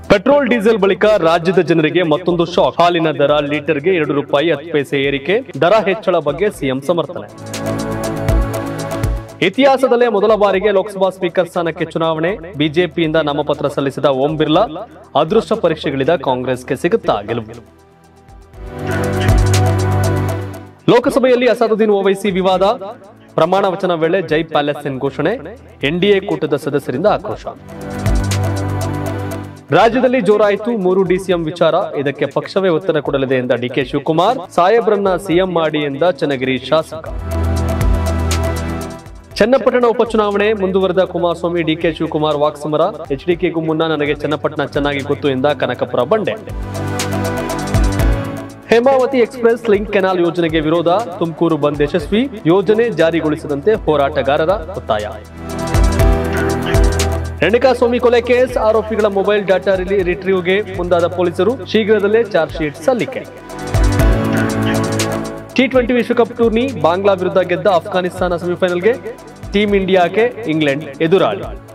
petrol diesel ಬಳಿಕ ರಾಜ್ಯದ ಜನರಿಗೆ ಮತ್ತೊಂದು ಶಾಕ್ ಹಾಲಿನ ದರ ಲೀಟರ್ಗೆ ಎರಡು ರೂಪಾಯಿ ಹತ್ತು ಪೈಸೆ ಏರಿಕೆ ದರ ಹೆಚ್ಚಳ ಬಗ್ಗೆ ಸಿಎಂ ಸಮರ್ಥನೆ ಇತಿಹಾಸದಲ್ಲೇ ಮೊದಲ ಬಾರಿಗೆ ಲೋಕಸಭಾ ಸ್ಪೀಕರ್ ಸ್ಥಾನಕ್ಕೆ ಚುನಾವಣೆ ಬಿಜೆಪಿಯಿಂದ ನಾಮಪತ್ರ ಸಲ್ಲಿಸಿದ ಓಂ ಬಿರ್ಲಾ ಅದೃಷ್ಟ ಪರೀಕ್ಷೆಗಳಿದ ಕಾಂಗ್ರೆಸ್ಗೆ ಸಿಗುತ್ತಾ ಗೆಲುವು ಲೋಕಸಭೆಯಲ್ಲಿ ಅಸಾದುದ್ದೀನ್ ಓವೈಸಿ ವಿವಾದ ಪ್ರಮಾಣ ವಚನ ವೇಳೆ ಜೈ ಪ್ಯಾಲೆಸ್ಟೈನ್ ಘೋಷಣೆ ಎನ್ಡಿಎ ಕೂಟದ ಸದಸ್ಯರಿಂದ ಆಕ್ರೋಶ ರಾಜ್ಯದಲ್ಲಿ ಜೋರಾಯಿತು ಮೂರು ಡಿಸಿಎಂ ವಿಚಾರ ಇದಕ್ಕೆ ಪಕ್ಷವೇ ಉತ್ತರ ಕೊಡಲಿದೆ ಎಂದ ಡಿಕೆ ಶಿವಕುಮಾರ್ ಸಾಹೇಬ್ರನ್ನ ಸಿಎಂ ಮಾಡಿ ಎಂದ ಚನ್ನಗಿರಿ ಶಾಸಕ ಚನ್ನಪಟ್ಟಣ ಉಪಚುನಾವಣೆ ಮುಂದುವರೆದ ಕುಮಾರಸ್ವಾಮಿ ಡಿಕೆ ಶಿವಕುಮಾರ್ ವಾಕ್ಸಮರ ಎಚ್ಡಿಕೆಗೂ ಮುನ್ನ ನನಗೆ ಚನ್ನಪಟ್ಟಣ ಚೆನ್ನಾಗಿ ಗೊತ್ತು ಎಂದ ಕನಕಪುರ ಬಂಡೆ ಹೇಮಾವತಿ ಎಕ್ಸ್ಪ್ರೆಸ್ ಲಿಂಕ್ ಕೆನಾಲ್ ಯೋಜನೆಗೆ ವಿರೋಧ ತುಮಕೂರು ಬಂದ್ ಯಶಸ್ವಿ ಯೋಜನೆ ಜಾರಿಗೊಳಿಸದಂತೆ ಹೋರಾಟಗಾರರ ಒತ್ತಾಯ ರೇಣುಕಾಸ್ವಾಮಿ ಕೊಲೆ ಕೇಸ್ ಆರೋಪಿಗಳ ಮೊಬೈಲ್ ಡಾಟಾ ರಿಲಿ ರಿಟ್ರೀವ್ಗೆ ಮುಂದಾದ ಪೊಲೀಸರು ಶೀಘ್ರದಲ್ಲೇ ಚಾರ್ಜ್ ಶೀಟ್ ಸಲ್ಲಿಕೆ ಟಿ ಟ್ವೆಂಟಿ ವಿಶ್ವಕಪ್ ಟೂರ್ನಿ ಬಾಂಗ್ಲಾ ವಿರುದ್ಧ ಗೆದ್ದ ಅಫ್ಘಾನಿಸ್ತಾನ ಸೆಮಿಫೈನಲ್ಗೆ ಟೀಂ ಇಂಡಿಯಾಕ್ಕೆ ಇಂಗ್ಲೆಂಡ್ ಎದುರಾಳಿ